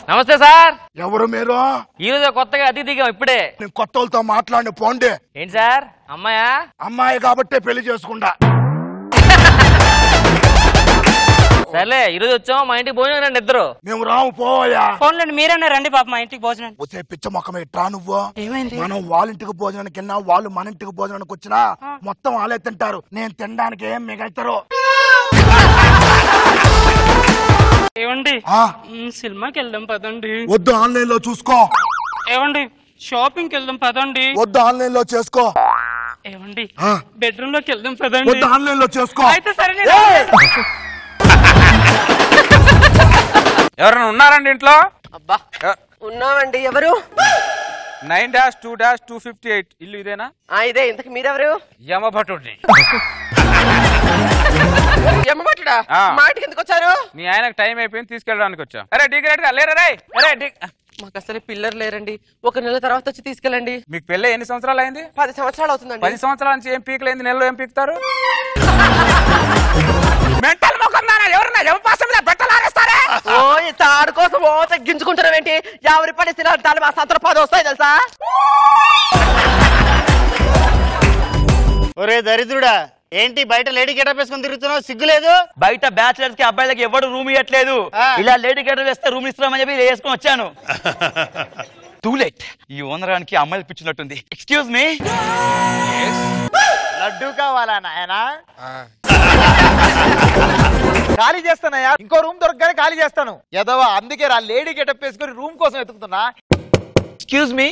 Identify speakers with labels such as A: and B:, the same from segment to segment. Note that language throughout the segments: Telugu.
A: నమస్తే సార్
B: ఎవరు మీరు
A: ఈ రోజు కొత్తగా అతిథి దిగాం ఇప్పుడే
B: నేను కొత్త వాళ్ళతో మాట్లాడి పోండి
A: ఏంటి సార్ అమ్మాయా
B: అమ్మాయి కాబట్టే పెళ్లి చేసుకుంటా
A: సర్లే ఈ రోజు వచ్చాం మా ఇంటికి భోజనం రండి ఇద్దరు
B: మేము రాము పోవయ్యా
C: ఫోన్లండి మీరన్నా రండి పాప మా ఇంటికి భోజనం
B: వచ్చే పిచ్చ మొక్కమే ఇట్రా నువ్వు
C: ఏమైంది?
B: మనం వాళ్ళ ఇంటికి భోజనానికి వెళ్ళినా వాళ్ళు మన ఇంటికి భోజనానికి వచ్చినా మొత్తం వాళ్ళే తింటారు నేను తినడానికి ఏం మిగల్తారు
C: ఏమండి
B: ఆ,
C: మ్, సినిమాకి వెళ్దాం పదండి
B: వద్దు ఆన్లైన్ లో చూసుకో
C: ఏమండి షాపింగ్కి వెళ్దాం పదండి
B: వద్దు ఆన్లైన్ లో చేసుకో
C: ఏమండి
B: ఆ,
C: బెడ్రూమ్ లోకి వెళ్దాం పదండి
B: వద్దు ఆన్లైన్ లో చేసుకో
C: అయితే సరే నేను-
D: ఎవరైనా ఉన్నారండి ఇంట్లో
E: అబ్బా ఉన్నామండి ఎవరు
D: nine dash two dash two fifty eight ఇల్లు ఇదేనా
E: ఆ ఇదే ఇంతకు మీరెవరు
D: యమభటుడిని
E: ఎమ్మబట్టుడా
D: ఆ.
E: మా ఇంటికి ఎందుకు వచ్చారు
D: మీ ఆయనకు టైం అయిపోయింది తీసుకెళ్ళడానికి వచ్చా అరే డిగ్రేట్ గా లేరా రే అరే డి-
E: మాకు అసలు పిల్లలు లేరండి ఒక నెల తర్వాత వచ్చి తీసుకెళ్ళండి
D: మీకు పెళ్ళి ఎన్ని సంవత్సరాలు అయింది
E: పది సంవత్సరాలు అవుతుందండి
D: పది సంవత్సరాల నుంచి ఏం పీకలేంది నెలలో ఏం పీకుతారు మెంటల్ ముఖం దానా ఎవరన్నా ఎవ పాసం మీద బెట్టలారేస్తారే
E: ఓ ఈ తాడు కోసం ఓ తగ్గించుకుంటారు ఏంటి ఎవరి పని సిద్ధాంతాలు మా సంతలో పది వస్తాయి తెలుసా
F: ఒరే దరిద్రుడా ఏంటి బయట లేడీ గెటప్ వేసుకొని తిరుగుతున్నావు సిగ్గులేదు
G: బయట బ్యాచిలర్స్ కి అబ్బాయిలకి ఎవడు రూమ్ ఇవ్వట్లేదు
F: ఆ.
G: ఇలా లేడీ గడ్డ వేస్తే రూమ్ ఇస్తామని చెప్పి ఇలా వేసుకొని వచ్చాను టూ లేట్ ఈ ఓనరానికి అమ్మాయిలు పిచ్చినట్టుంది ఎక్స్క్యూజ్ మీ
F: లడ్డు కావాలా నాయనా
H: ఖాళీ చేస్తానయ్యా ఇంకో రూమ్ దొరకగానే ఖాళీ చేస్తాను ఎదవా అందుకే రా లేడీ గెటప్ వేసుకొని రూమ్ కోసం వెతుకుతున్నా
G: ఎక్స్క్యూజ్ మీ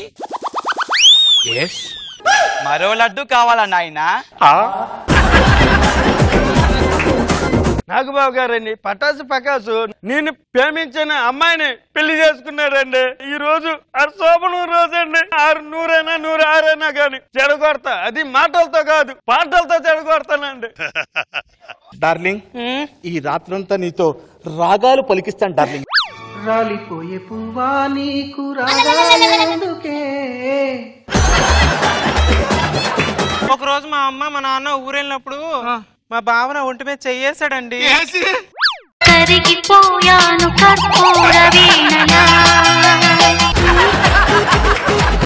G: మరో లడ్డు కావాలా నాయనా
F: నాగబాబు గారండి పటాసు పకాసు నేను ప్రేమించిన అమ్మాయిని పెళ్లి చేసుకున్నాడండి ఈ రోజు శోభనం రోజు అండి ఆరు నూరైనా నూరు ఆరైనా గాని చెడగొడతా అది మాటలతో కాదు పాటలతో చెడగొడతానండి
H: డార్లింగ్
C: మ్,
H: ఈ రాత్రంతా నీతో రాగాలు పలికిస్తాను డార్లింగ్
I: రాలిపోయే పువ్వా నీకు రాగాలెందుకే
C: ఒక రోజు మా అమ్మ మా నాన్న ఊరెళ్ళినప్పుడు మా భావన ఒంటి మీద చెయ్యేశాడండి
J: కరిగిపోయాను కర్పూర వీణలా